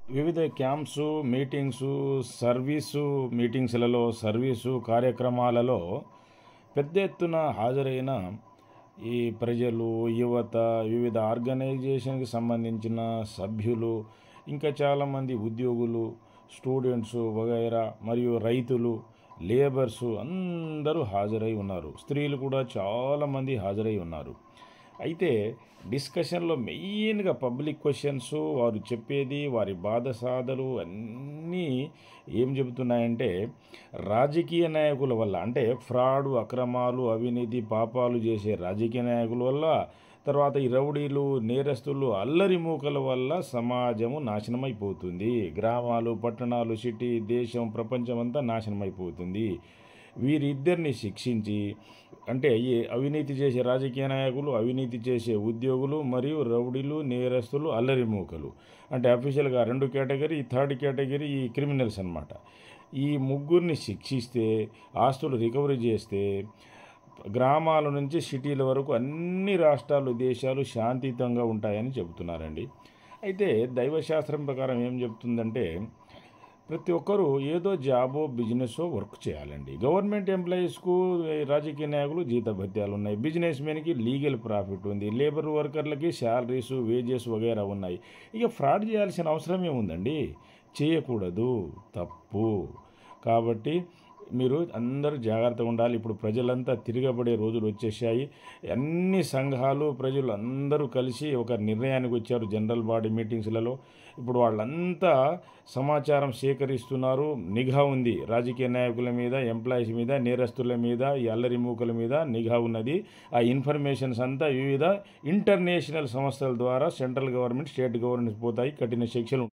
వివిధ camps meetings service మీటింగ్స్లలో service కార్యక్రమాలలో పెద్ద ఎత్తున హాజరైన ఈ ప్రజలు యువత వివిధ ఆర్గనైజేషన్కి సంబంధించిన సభ్యులు ఇంకా చాలామంది ఉద్యోగులు స్టూడెంట్స్ వగైరా మరియు రైతులు లేబర్సు అందరూ హాజరై ఉన్నారు స్త్రీలు కూడా చాలామంది హాజరై ఉన్నారు అయితే డిస్కషన్లో మెయిన్గా పబ్లిక్ క్వశ్చన్స్ వారు చెప్పేది వారి బాధ సాధలు అన్నీ ఏం చెబుతున్నాయంటే రాజకీయ నాయకుల వల్ల అంటే ఫ్రాడ్ అక్రమాలు అవినీతి పాపాలు చేసే రాజకీయ నాయకుల వల్ల తర్వాత ఈ రౌడీలు నేరస్తులు అల్లరి మూకల వల్ల సమాజము నాశనమైపోతుంది గ్రామాలు పట్టణాలు సిటీ దేశం ప్రపంచం అంతా నాశనమైపోతుంది వీరిద్దరిని శిక్షించి అంటే ఈ అవినీతి చేసే రాజకీయ నాయకులు అవినీతి చేసే ఉద్యోగులు మరియు రౌడీలు నేరస్తులు అల్లరి మూకలు అంటే అఫీషియల్గా రెండు కేటగిరీ ఈ థర్డ్ కేటగిరీ ఈ క్రిమినల్స్ అన్నమాట ఈ ముగ్గురిని శిక్షిస్తే ఆస్తులు రికవరీ చేస్తే గ్రామాల నుంచి సిటీల వరకు అన్ని రాష్ట్రాలు దేశాలు శాంతియుతంగా ఉంటాయని చెబుతున్నారండి అయితే దైవశాస్త్రం ప్రకారం ఏం చెప్తుందంటే ప్రతి ఒక్కరూ ఏదో జాబో బిజినెస్సో వర్క్ చేయాలండి గవర్నమెంట్ ఎంప్లాయీస్కు రాజకీయ నాయకులు జీతభత్యాలు ఉన్నాయి బిజినెస్ మెన్కి లీగల్ ప్రాఫిట్ ఉంది లేబర్ వర్కర్లకి శాలరీస్ వేజెస్ వగేరా ఉన్నాయి ఇక ఫ్రాడ్ చేయాల్సిన అవసరం ఏముందండి చేయకూడదు తప్పు కాబట్టి మీరు అందరూ జాగ్రత్తగా ఉండాలి ఇప్పుడు ప్రజలంతా తిరగబడే రోజులు వచ్చేసాయి అన్ని సంఘాలు ప్రజలు అందరూ కలిసి ఒక నిర్ణయానికి వచ్చారు జనరల్ బాడీ మీటింగ్స్లలో ఇప్పుడు వాళ్ళంతా సమాచారం సేకరిస్తున్నారు నిఘా ఉంది రాజకీయ నాయకుల మీద ఎంప్లాయీస్ మీద నేరస్తుల మీద ఈ అల్లరి మూకల మీద నిఘా ఉన్నది ఆ ఇన్ఫర్మేషన్స్ అంతా వివిధ ఇంటర్నేషనల్ సంస్థల ద్వారా సెంట్రల్ గవర్నమెంట్ స్టేట్ గవర్నమెంట్ పోతాయి కఠిన శిక్షలు